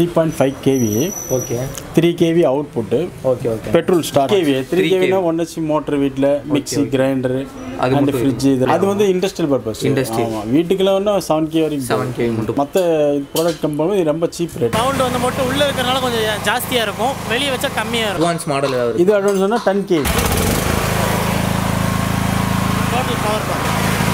Three point five KV okay three KV output okay okay petrol start KV three கேவினா one HP motor வீட்டில் mixie grinder அது and fridge இது அது வந்து industrial purpose Industrial. ஆமாம் வீட்டுக்குள்ள ஒன்றும் செவன் கே வரைக்கும் செவன் கே மட்டும் மற்ற ப்ராடக்ட் கம்பெனி இது ரொம்ப சீப் ரேட் சவுண்ட் வந்து மட்டும் உள்ளே இருக்கிறனால கொஞ்சம் ஜாஸ்தியாக இருக்கும் வெளியே வச்சா கம்மியாக இருக்கும் அட்வான்ஸ் மாடல் ஏதாவது இது அட்வான்ஸ் சொன்னால் டென் கேவி டோட்டல் பவர் பாருங்க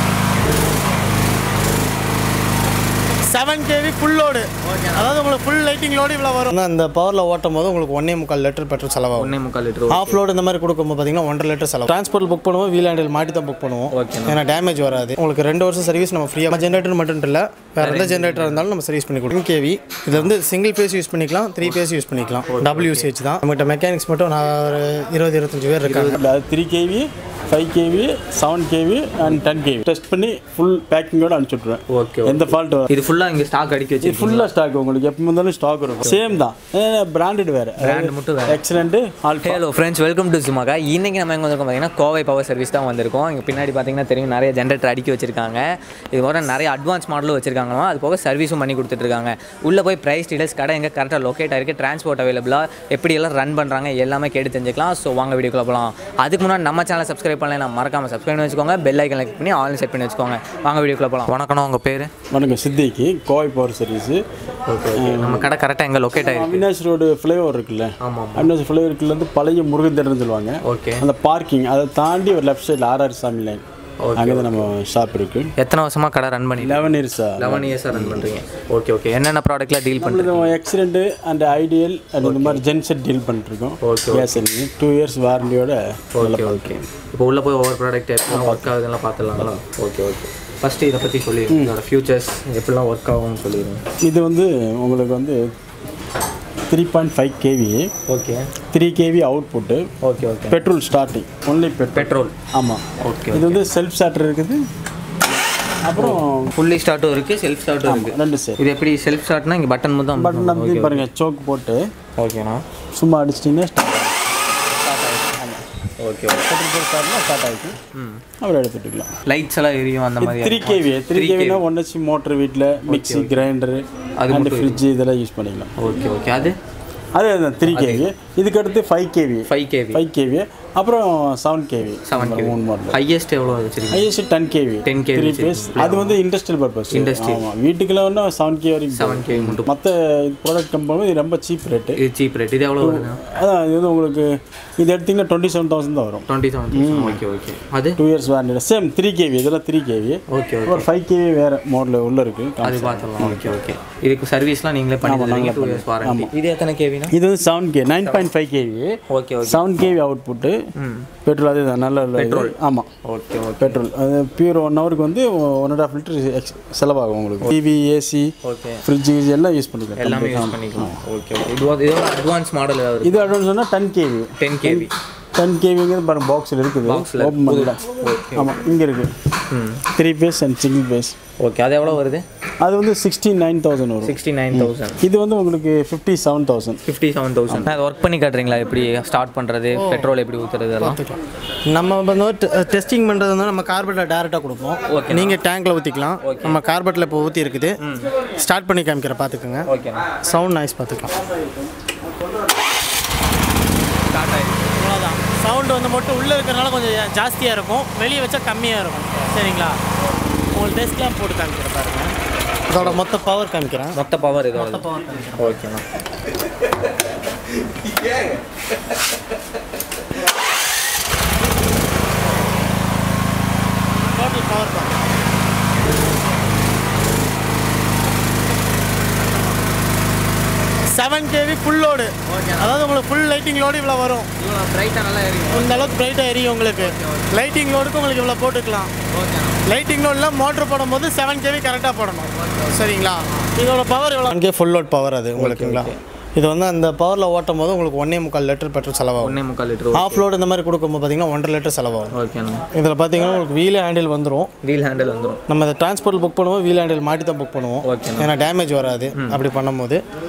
செவன் கேவி ஃபுல் லோடு அதாவது உங்களுக்கு ஃபுல் லைட்டிங் லோடு இவ்வளோ வரும் ஆனால் அந்த பவரில் ஓட்டும் போது உங்களுக்கு ஒன்றே முக்கால் லிட்டர் பெட்ரோல் செலவாகும் ஒன்றே முக்கால் லிட்டர் ஹாஃப் லோடு இந்த மாதிரி கொடுக்கும்போது பார்த்தீங்கன்னா ஒன்றரை லிட்டர் செலவு டிரான்ஸ்போர்ட் புக் பண்ணுவோம் வீல் ஹேண்டில் மாட்டி தான் புக் பண்ணுவோம் Okay. ஏன்னா டேமேஜ் வராது உங்களுக்கு ரெண்டு வருஷம் சர்வீஸ் நம்ம ஃப்ரீயாக ஜென்ரேட்டர் மட்டும் இல்லை வேறு எந்த ஜென்ரேட்டர் இருந்தாலும் நம்ம சர்வீஸ் பண்ணி கொடுக்கும் கேவி இது வந்து சிங்கிள் பேஸ் யூஸ் பண்ணிக்கலாம் த்ரீ பேஸ் யூஸ் பண்ணிக்கலாம் டபுள் யூசேஜ் தான் நம்மகிட்ட மெக்கானிக்ஸ் மட்டும் நான் ஒரு இருபது இருபத்தஞ்சு பேர் இருக்காங்க அது three KV five KV seven KV and ten KV test பண்ணி ஃபுல் பேக்கிங்கோட அனுப்பிச்சி விட்ருவேன் ஓகே எந்த ஃபால்ட் வரும் இது ஃபுல்லாக இங்கே ஸ்டாக் அடிக்க இது வச்சு ஃபுல்லாக ஸ்டாக் உங்களுக்கு எப்போ இருந்தாலும் ஸ்டாக் இருக்கும் சேம் தான் பிராண்டட் வேறு Brand மட்டும் வேற. Excellent alpha hello friends welcome to சுமாக்கா இன்றைக்கி நம்ம எங்கே வந்திருக்கோம் பார்த்தீங்கன்னா கோவை பவர் சர்வீஸ் தான் வந்திருக்கோம் இங்கே பின்னாடி பார்த்தீங்கன்னா தெரியும் நிறைய ஜென்ரேட்டர் அடிக்க வச்சிருக்காங்க இது போல நிறைய அட்வான்ஸ் மாடலும் வச்சிருக்காங்களாம் அது போக சர்வீஸும் பண்ணி கொடுத்துட்ருக்காங்க உள்ளே போய் ப்ரைஸ் டீடைல்ஸ் கடை எங்கே கரெக்டாக லொக்கேட் ஆயிருக்கு டிரான்ஸ்போர்ட் அவைலபிளாக எப்படியெல்லாம் ரன் பண்ணுறாங்க எல்லாமே கேட்டு தெரிஞ்சுக்கலாம் ஸோ வாங்க வீடியோக்குள்ள போகலாம் அதுக்கு முன்னாடி நம்ம சேனல் சப்ஸ்கிரைப் பண்ணலாம் மறக்காம சப்ஸ்கிரைப் பண்ணி வச்சுக்கோங்க பெல் ஐக்கன் கிளிக் பண்ணி ஆன்லைன் செட் பண்ணி வச்சுக்கோங்க வாங்க வீடியோக்குள்ள போகலாம் வணக்கம் உங்கள் பேர் வணக்கம் சித்திக்கு Kovai power service okay okay நம்ம கடை கரெக்டாக எங்கே லொக்கேட் ஆயிருக்கு அவினாஷ் ரோடு ஃப்ளைஓவர் இருக்குல்ல ஆமாம் அவினாஷ் ஃப்ளைஓவருக்குலேருந்து பழைய முருகன் தேட்டர்னு சொல்லுவாங்க ஓகே அந்த பார்க்கிங் அதை தாண்டி ஒரு லெஃப்ட் சைடில் ஆர்ஆர் சாமி லைன் அங்கே தான் நம்ம ஷாப் இருக்கு எத்தனை வருஷமாக கடை ரன் பண்ணி லெவன் இயர்ஸா லெவன் இயர்ஸாக ரன் பண்ணுறீங்க ஓகே ஓகே என்னென்ன ப்ராடக்ட்லாம் டீல் பண்ணுறீங்க எக்ஸிடென்ட் அண்ட் ஐடியல் அண்ட் இந்த மாதிரி ஜென்செட் டீல் பண்ணிருக்கோம் Okay, கேஸ் டூ இயர்ஸ் வாரண்டியோட ஓகே ஓகே இப்போ உள்ளே போய் ஒவ்வொரு ப்ராடக்ட் எப்படிலாம் ஒர்க் ஆகுதுலாம் பார்த்துடலாங்களா ஓகே ஓகே ஃபஸ்ட்டு இதை பற்றி சொல்லிடுங்க இதோட ஃபியூச்சர்ஸ் எப்படிலாம் ஒர்க் ஆகும்னு சொல்லிடுங்க இது வந்து உங்களுக்கு வந்து three point five KV okay three KV output okay okay petrol starting only petrol petrol ஆமாம் ஓகே இது வந்து செல்ஃப் ஸ்டார்டர் இருக்குது அப்புறம் ஃபுல்லி ஸ்டார்ட்டும் இருக்குது செல்ஃப் ஸ்டார்ட்டும் இருக்குது ரெண்டு சேர் இது எப்படி செல்ஃப் ஸ்டார்ட்னா இங்கே பட்டன் மட்டும் பட்டன் நம்பி பாருங்கள் சோக் போட்டு ஓகேண்ணா சும்மா அடிச்சிட்டிங்கன்னா ஸ்டார்ட் ஓகே பெட்ரோல் ஸ்டார்ட்னா ஸ்டார்ட் ஆகிட்டு அப்புறம் எடுத்துட்டுக்கலாம் லைட்ஸ் எல்லாம் எரியும் அந்த மாதிரி த்ரீ கேவி த்ரீ கேவினா ஒன் ஹெச்பி மோட்டர் வீட்டில் மிக்ஸி கிரைண்டர் அது அண்ட் ஃப்ரிட்ஜ் இதெல்லாம் யூஸ் பண்ணிக்கலாம் ஓகே ஓகே அது அதே தான் த்ரீ கேவி இதுக்கு அடுத்து five KV five KV five KV அப்புறம் செவன் கேவி செவன் கேவி மூணு மாடல் ஹையஸ்ட் எவ்வளோ வச்சிருக்கீங்க highest ten KV 10 kV three phase அது வந்து இண்டஸ்ட்ரியல் பர்பஸ் Industrial. ஆமாம் வீட்டுக்குள்ள ஒன்றும் செவன் கே வரைக்கும் செவன் கேவி மட்டும் மற்ற ப்ராடக்ட் கம்பெனி இது ரொம்ப சீப் ரேட்டு இது சீப் ரேட் இது எவ்வளோ வருது அதான் இது வந்து உங்களுக்கு இது எடுத்தீங்கன்னா டுவெண்ட்டி செவன் தௌசண்ட் தான் வரும் டுவெண்ட்டி செவன் ஓகே ஓகே அது two years warranty same three KV இதெல்லாம் த்ரீ கேவி ஓகே ஓகே ஒரு ஃபைவ் கேவி வேறு மாடல் உள்ள இருக்குது அது பார்த்துடலாம் ஓகே ஓகே இதுக்கு சர்வீஸ்லாம் நீங்களே பண்ணி தருவீங்க டூ இயர்ஸ் வாரண்டி இது எத்தனை கேவினா இது வந்து seven K nine point five KV okay okay seven KV output petrol அதே தான் நல்ல பெட்ரோல் ஆமாம் ஓகே ஓகே பெட்ரோல் அது பியூர் ஒன் ஹவருக்கு வந்து ஒன் அண்ட் ஆஃப் லிட்டர் செலவாகும் உங்களுக்கு டிவி ஏசி ஓகே ஃப்ரிட்ஜ் எல்லாம் யூஸ் பண்ணிக்கலாம் எல்லாமே யூஸ் பண்ணிக்கலாம் ஓகே ஓகே இது வந்து- இதோட அட்வான்ஸ் மாடல் ஏதாவது இது அட்வான்ஸ் சொன்னால் ten KV ten KV ten கேவிங்கிறது பாருங்க பாக்ஸில் இருக்குது Boxல ஓப்பன் பண்ணிடலாம் ஆமாம் இங்கே இருக்குது three phase and single phase okay அது எவ்வளோ வருது அது வந்து சிக்ஸ்டி நைன் தௌசண்ட் வரும் சிக்ஸ்டி நைன் தௌசண்ட் இது வந்து உங்களுக்கு fifty seven thousand fifty seven thousand அது ஒர்க் பண்ணி காட்டுறீங்களா எப்படி ஸ்டார்ட் பண்ணுறது பெட்ரோல் எப்படி ஊற்றுறது எல்லாம் நம்ம வந்து டெஸ்டிங் பண்ணுறது வந்து நம்ம கார்பெட்டில் டேரெக்டாக கொடுப்போம் நீங்கள் டேங்க்கில் ஊற்றிக்கலாம் நம்ம கார்பெட்டில் இப்போ ஊற்றி இருக்குது ஸ்டார்ட் பண்ணி காமிக்கிற பார்த்துக்குங்க ஓகேண்ணா சவுண்ட் நாய்ஸ் பார்த்துக்கலாம் ஸ்டார்ட் ஆயிடுச்சு அவ்வளோதான் சவுண்டு வந்து மட்டும் உள்ளே இருக்கிறனால கொஞ்சம் ஜாஸ்தியாக இருக்கும் வெளியே வச்சா கம்மியாக இருக்கும் சரிங்களா உங்களுக்கு டெஸ்ட்லாம் போட்டு காமிக்கிற பாருங்க அதோட மொத்த பவர் காமிக்கிறேன் மொத்த பவர் இதோட ஓகேண்ணா டோட்டல் பவர் பாருங்க செவன் கேவி ஃபுல் லோடு அதாவது உங்களுக்கு ஃபுல் லைட்டிங் லோடு இவ்வளோ வரும் இவ்வளோ பிரைட்டாக நல்லா எரியும் இந்த அளவுக்கு பிரைட்டாக எரியும் உங்களுக்கு லைட்டிங் லோடுக்கு உங்களுக்கு இவ்வளோ போட்டுக்கலாம் லைட்டிங் லோடில் மோட்டர் போடும்போது செவன் கேவி கரெக்டாக போடணும் சரிங்களா இதோட பவர் இவ்வளோ அங்கே ஃபுல் லோட் பவர் அது உங்களுக்குங்களா இது வந்து அந்த பவரில் ஓட்டும் போது உங்களுக்கு ஒன்றே முக்கால் லிட்டர் பெட்ரோல் செலவாகும் ஒன்றே முக்கால் லிட்டர் ஹாஃப் லோடு இந்த மாதிரி கொடுக்கும்போது பார்த்தீங்கன்னா ஒன்றரை லிட்டர் செலவாகும் ஓகேண்ணா இதில் பார்த்தீங்கன்னா உங்களுக்கு வீல் ஹேண்டில் வந்துடும் வீல் ஹேண்டில் வந்துடும் நம்ம இந்த டிரான்ஸ்போர்ட் புக் பண்ணுவோம் வீல் ஹேண்டில் மாட்டி தான் புக் பண்ணுவோம் ஓகேண்ணா ஏன்னா டேமேஜ் வராது அப்படி பண்ணும்போது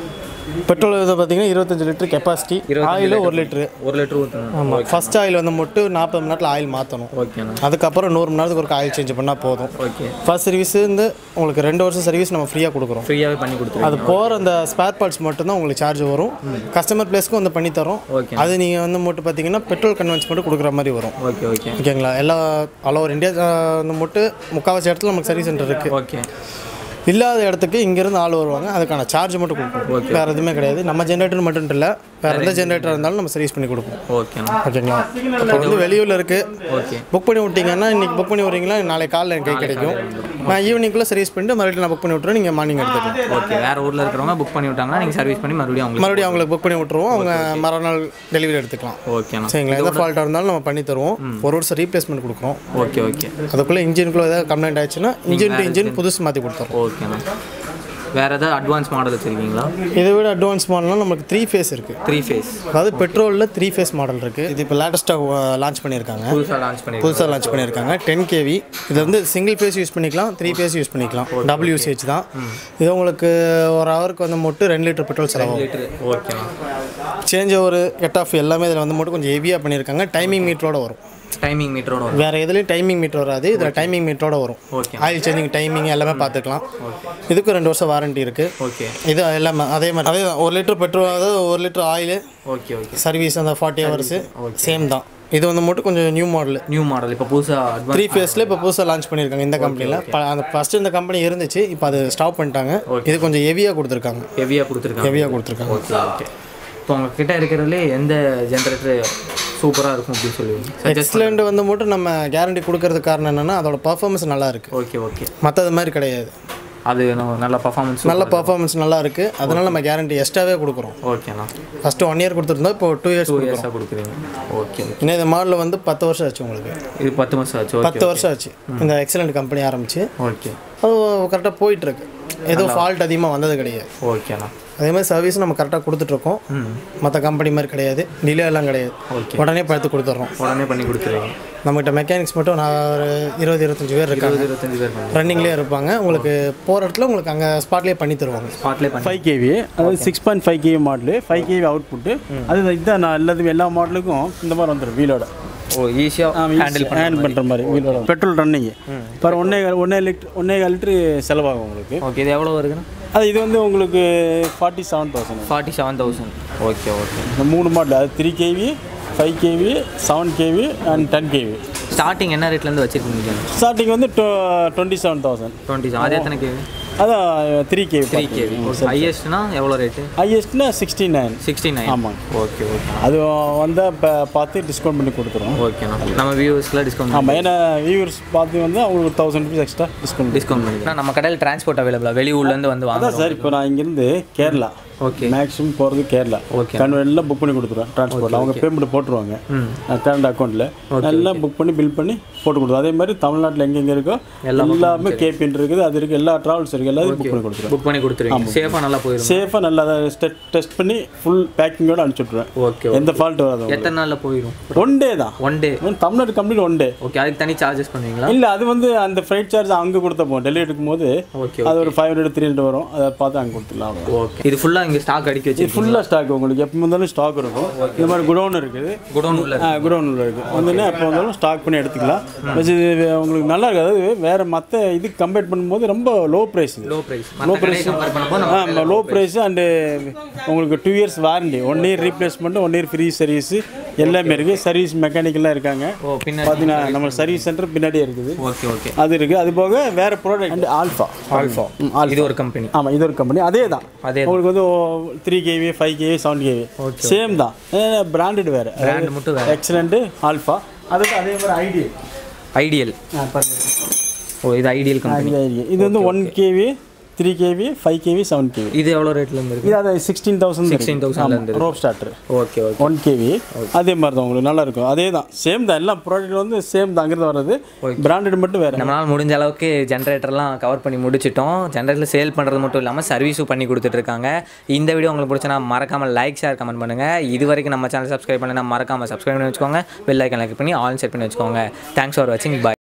பெட்ரோல் இது பார்த்தீங்கன்னா இருபத்தஞ்சு லிட்டர் கெப்பாசிட்டி ஆயில் ஒரு லிட்டரு ஒரு லிட்டர் ஊற்றணும் ஆமாம் ஃபர்ஸ்ட் ஆயில் வந்து மட்டும் நாற்பது மணி நேரத்தில் ஆயில் மாற்றணும் ஓகேண்ணா அதுக்கப்புறம் நூறு மணி நேரத்துக்கு ஒரு ஆயில் சேஞ்ச் பண்ணால் போதும் ஓகே ஃபர்ஸ்ட் சர்வீஸ் வந்து உங்களுக்கு ரெண்டு வருஷம் சர்வீஸ் நம்ம ஃப்ரீயாக கொடுக்குறோம் ஃப்ரீயாகவே பண்ணி கொடுத்துருங்க அது போகிற அந்த ஸ்பேர் பார்ட்ஸ் மட்டும்தான் உங்களுக்கு சார்ஜ் வரும் கஸ்டமர் பிளேஸ்க்கும் வந்து பண்ணி தரோம் ஓகே அது நீங்கள் வந்து மட்டும் பார்த்தீங்கன்னா பெட்ரோல் கன்வென்ஸ் மட்டும் கொடுக்குற மாதிரி வரும் ஓகே ஓகே ஓகேங்களா எல்லா ஆல் ஓவர் இந்தியா வந்து மட்டும் முக்கால்வாசி இடத்துல நமக்கு சர்வீஸ் சென்டர் இருக்குது ஓகே இல்லாத இடத்துக்கு இங்கேருந்து ஆள் வருவாங்க அதுக்கான சார்ஜ் மட்டும் கொடுப்போம் வேறு எதுவுமே கிடையாது நம்ம ஜென்ரேட்டர் மட்டும் இல்லை வேறு எந்த ஜென்ரேட்டர் இருந்தாலும் நம்ம சர்வீஸ் பண்ணி கொடுப்போம் ஓகேண்ணா ஓகேங்களா இப்போ வந்து வெளியூரில் இருக்குது ஓகே புக் பண்ணி விட்டீங்கன்னா இன்னைக்கு புக் பண்ணி விட்றீங்களா நாளைக்கு காலைல எனக்கு கை கிடைக்கும் நான் ஈவினிங்குள்ளே சர்வீஸ் பண்ணிட்டு மறுபடியும் நான் புக் பண்ணி விட்றேன் நீங்கள் மார்னிங் எடுத்துக்கலாம் ஓகே வேறு ஊரில் இருக்கிறவங்க புக் பண்ணி விட்டாங்கன்னா நீங்கள் சர்வீஸ் பண்ணி மறுபடியும் அவங்களுக்கு மறுபடியும் அவங்களுக்கு புக் பண்ணி விட்ருவோம் அவங்க மறுநாள் டெலிவரி எடுத்துக்கலாம் ஓகேண்ணா சரிங்களா எந்த ஃபால்ட்டாக இருந்தாலும் நம்ம பண்ணி தருவோம் ஒரு வருஷம் ரீப்ளேஸ்மெண்ட் கொடுக்குறோம் ஓகே ஓகே அதுக்குள்ளே இன்ஜினுக்குள்ளே ஏதாவது கம்ப்ளைண்ட் ஆயிடுச்சுன்னா இன்ஜின் டு இன்ஜின் புதுசு மாற்றி கொடுத்துறோம் ஓகேண்ணா வேறு ஏதாவது அட்வான்ஸ் மாடல் வச்சுருக்கீங்களா இதை விட அட்வான்ஸ் மாடல்னால் நமக்கு த்ரீ ஃபேஸ் இருக்குது த்ரீ ஃபேஸ் அதாவது பெட்ரோலில் த்ரீ ஃபேஸ் மாடல் இருக்குது இது இப்போ லேட்டஸ்ட்டாக லான்ச் பண்ணியிருக்காங்க புதுசாக லான்ச் பண்ணி புதுசாக லான்ச் பண்ணியிருக்காங்க டென் கேவி இது வந்து சிங்கிள் ஃபேஸ் யூஸ் பண்ணிக்கலாம் த்ரீ ஃபேஸ் யூஸ் பண்ணிக்கலாம் டபுள் யூசேஜ் தான் இது உங்களுக்கு ஒரு ஹவருக்கு வந்து மட்டும் ரெண்டு லிட்டர் பெட்ரோல் செலவாகும் லிட்டரு ஓகேண்ணா சேஞ்ச் ஓவர் கட் ஆஃப் எல்லாமே இதில் வந்து மட்டும் கொஞ்சம் ஹெவியாக பண்ணியிருக்காங்க டைமிங் மீட்டரோட வரும் டைமிங் மீட்டரோட வரும் வேறு எதுலேயும் டைமிங் மீட்டர் வராது இதில் டைமிங் மீட்டரோட வரும் ஓகே ஆயில் சேஞ்சிங் டைமிங் எல்லாமே பார்த்துக்கலாம் இதுக்கும் ரெண்டு வருஷம் வாரண்டி இருக்குது ஓகே இது எல்லாமே அதே மாதிரி அதே தான் ஒரு லிட்டர் பெட்ரோல் அதாவது ஒரு litre oil okay okay service அந்த ஃபார்ட்டி ஹவர்ஸு சேம் தான் இது வந்து மட்டும் கொஞ்சம் நியூ மாடல் நியூ மாடல் இப்போ புதுசாக அட்வான்ஸ் த்ரீ ஃபேஸில் இப்போ புதுசாக லான்ச் பண்ணியிருக்காங்க இந்த கம்பெனியில் அந்த ஃபஸ்ட்டு இந்த கம்பெனி இருந்துச்சு இப்போ அது ஸ்டாப் பண்ணிட்டாங்க இது கொஞ்சம் ஹெவியாக கொடுத்துருக்காங்க ஹெவியாக கொடுத்துருக்காங்க ஹெவியாக கொடுத்துருக்காங்க ஓகே ஓகே இப்போ உங்ககிட்ட இருக்கிறதுலே எந்த ஜென்ரேட்டர் சூப்பராக இருக்கும் அப்படின்னு சொல்லுவீங்க சஜஸ்ட் எக்ஸலண்ட் வந்து மட்டும் நம்ம கேரண்டி கொடுக்கறதுக்கு காரணம் என்னென்னா அதோட பர்ஃபார்மன்ஸ் நல்லா இருக்குது ஓகே ஓகே மற்றது மாதிரி கிடையாது அது நம்ம நல்ல பர்ஃபார்மன்ஸ் நல்ல பர்ஃபார்மன்ஸ் நல்லா இருக்குது அதனால நம்ம கேரண்டி எக்ஸ்ட்ராவே கொடுக்குறோம் ஓகேண்ணா ஃபஸ்ட்டு ஒன் இயர் கொடுத்துருந்தோம் இப்போ டூ இயர்ஸ் டூ இயர்ஸாக கொடுக்குறீங்க ஓகே இன்னும் இந்த மாடல் வந்து பத்து வருஷம் ஆச்சு உங்களுக்கு இது பத்து மாதம் ஆச்சு ஓகே பத்து வருஷம் ஆச்சு இந்த எக்ஸலண்ட் கம்பெனி ஆரம்பிச்சு ஓகே அது கரெக்டாக போயிட்டுருக்கு எதுவும் ஃபால்ட் அதிகமாக வந்தது கிடையாது ஓகேண்ணா அதே மாதிரி சர்வீஸ் நம்ம கரெக்டாக கொடுத்துட்ருக்கோம் மற்ற கம்பெனி மாதிரி கிடையாது டிலே எல்லாம் கிடையாது உடனே பார்த்து கொடுத்துட்றோம் உடனே பண்ணி கொடுத்துருவீங்க நம்மகிட்ட மெக்கானிக்ஸ் மட்டும் நான் ஒரு இருபது இருபத்தஞ்சு பேர் இருக்காங்க இருபத்தஞ்சு பேர் பண்ணி ரன்னிங்லேயே இருப்பாங்க உங்களுக்கு போகிற இடத்துல உங்களுக்கு அங்கே ஸ்பாட்லேயே பண்ணி தருவாங்க ஸ்பாட்லேயே பண்ணி ஃபைவ் கேவி அதாவது six point five KV model five KV output அது இதுதான் நான் எல்லாத்துக்கும் எல்லா மாடலுக்கும் இந்த மாதிரி வந்துடும் வீலோட ஓ ஈஸியாக ஹேண்டில் பண்ணி ஹேண்டில் பண்ணுற மாதிரி வீலோட பெட்ரோல் ரன்னிங் இப்போ ஒன்னே ஒன்னே லிட்டர் ஒன்னே கால் லிட்டரு செலவாகும் உங்களுக்கு ஓகே இது எவ்வளோ வருதுண்ணா அது இது வந்து உங்களுக்கு forty seven thousand forty seven thousand okay okay இந்த மூணு மாடல் அது three KV five KV seven KV and ten KV starting என்ன ரேட்லேருந்து வச்சுருக்கீங்க ஸ்டார்டிங் வந்து டுவெண்ட்டி செவன் தௌசண்ட் டுவெண்ட்டி அது எத்தனை கேவி அதான் த்ரீ கேவி த்ரீ கேவி ஹையஸ்ட்னா எவ்வளோ ரேட்டு ஹையஸ்ட்னா சிக்ஸ்டி நைன் சிக்ஸ்டி நைன் ஆமாங்க ஓகே ஓகே அது வந்தால் இப்போ பார்த்து டிஸ்கவுண்ட் பண்ணி கொடுத்துருவோம் ஓகேண்ணா நம்ம வியூவர்ஸ்க்குலாம் டிஸ்கவுண்ட் ஆமாம் ஏன்னா வியூவர்ஸ் பார்த்து வந்து அவங்களுக்கு thousand rupees extra discount discount பண்ணிக்கலாம் நம்ம கடையில் டிரான்ஸ்போர்ட் அவைலபிளா வெளியூர்லேருந்து வந்து வாங்க அதான் சார் இப்போ நான் இங்கேருந்து கேரளா ஓகே மேக்ஸிமம் போகிறது கேரளா Okay. கன்வென்ட்டில் புக் பண்ணி கொடுத்துருவேன் ட்ரான்ஸ்போர்ட் அவங்க பேமெண்ட் போட்டுருவாங்க கரண்ட் அக்கௌண்ட்டில் எல்லாம் புக் பண்ணி பில் பண்ணி போட்டு கொடுத்துருவோம் அதே மாதிரி தமிழ்நாட்டில் எங்கெங்கே இருக்கோ எல்லாமே கேபின் இருக்குது அது இருக்குது எல்லா ட்ராவல்ஸ் இருக்குது எல்லாத்தையும் புக் பண்ணி கொடுத்துருவோம் புக் பண்ணி கொடுத்துருவீங்க சேஃபாக நல்லா போயிடும் சேஃபாக நல்லா டெஸ்ட் பண்ணி ஃபுல் பேக்கிங்கோட அனுப்பிச்சி விட்ருவேன் ஓகே எந்த ஃபால்ட் வராது எத்தனை நாளில் போயிடும் ஒன் டே தான் one day Tamil Nadu complete one day okay அதுக்கு தனி சார்ஜஸ் பண்ணுவீங்களா இல்லை அது வந்து அந்த ஃப்ரைட் சார்ஜ் அங்கே கொடுத்த போகும் டெலிவரி எடுக்கும்போது ஓகே அது ஒரு ஃபைவ் ஹண்ட்ரட் த்ரீ ஹண்ட்ரட் வரும் அதை பார்த்து அங்கே கொடுத்துடலாம் அவ்வளோ ஓகே இது ஃபுல்லாக இங்கே ஸ்டாக் அடிக்க வச்சு ஃபுல்லாக ஸ்டாக் உங்களுக்கு எப்போ வந்தாலும் ஸ்டாக் இருக்கும் இந்த மாதிரி குடோன் இருக்குது குடோன் உள்ள குடோன் இருக்குது வந்துன்னா எப்போ வந்தாலும் ஸ்டாக் பண்ணி எடுத்துக்கலாம் Plus இது உங்களுக்கு நல்லா இருக்குது அதாவது வேறு மற்ற இதுக்கு கம்பேர் பண்ணும்போது ரொம்ப லோ ப்ரைஸ் இது லோ ப்ரைஸ் மற்ற கடையை கம்பேர் பண்ணப்போ நம்ம ஆமாம் லோ ப்ரைஸ் அண்டு உங்களுக்கு two years warranty one year replacement one year free service எல்லாமே இருக்குது சர்வீஸ் மெக்கானிக்கெல்லாம் இருக்காங்க ஓ பின்னாடி பார்த்தீங்கன்னா நம்ம சர்வீஸ் சென்டர் பின்னாடியே இருக்குது ஓகே ஓகே அது இருக்குது அது போக வேறு ப்ராடக்ட் அண்ட் ஆல்ஃபா ஆல்ஃபா இது ஒரு கம்பெனி ஆமாம் இது ஒரு கம்பெனி அதே தான் அதே உங்களுக்கு வந்து three KV five KV seven KV same தான் பிராண்டட் வேறு Brand மட்டும் வேற. எக்ஸலண்ட்டு ஆல்ஃபா அது அதே மாதிரி ஐடியல் ஐடியல் ஓ இது ஐடியல் கம்பெனி இது வந்து one KV three KV five KV seven KV இது எவ்வளோ ரேட்ல இருந்து இருக்கு இது அது சிக்ஸ்டீன் தௌசண்ட் 16,000 ல இருந்து rope starter okay okay one KV அதே மாதிரி தான் உங்களுக்கு நல்லா இருக்கும் அதே தான் சேம் தான் எல்லா ப்ராடக்ட் வந்து சேம் தான் அங்கிருந்து வர்றது பிராண்டட் மட்டும் வேறு நம்மளால் முடிஞ்ச அளவுக்கு ஜென்ரேட்டர்லாம் கவர் பண்ணி முடிச்சிட்டோம் ஜென்ரேட்டர் சேல் பண்ணுறது மட்டும் இல்லாமல் சர்வீஸும் பண்ணி கொடுத்துட்ருக்காங்க இந்த வீடியோ உங்களுக்கு பிடிச்சனா மறக்காமல் லைக் ஷேர் கமெண்ட் பண்ணுங்கள் இது வரைக்கும் நம்ம சேனல் சப்ஸ்கிரைப் பண்ணலாம் மறக்காமல் சப்ஸ்கிரைப் பண்ணி வச்சுக்கோங்க பெல் ஐக்கன் லைக் பண்ணி ஆல் செட் பண்ணி வச்சுக்கோங்க தேங்க்ஸ் ஃபார் வாட்சிங் பை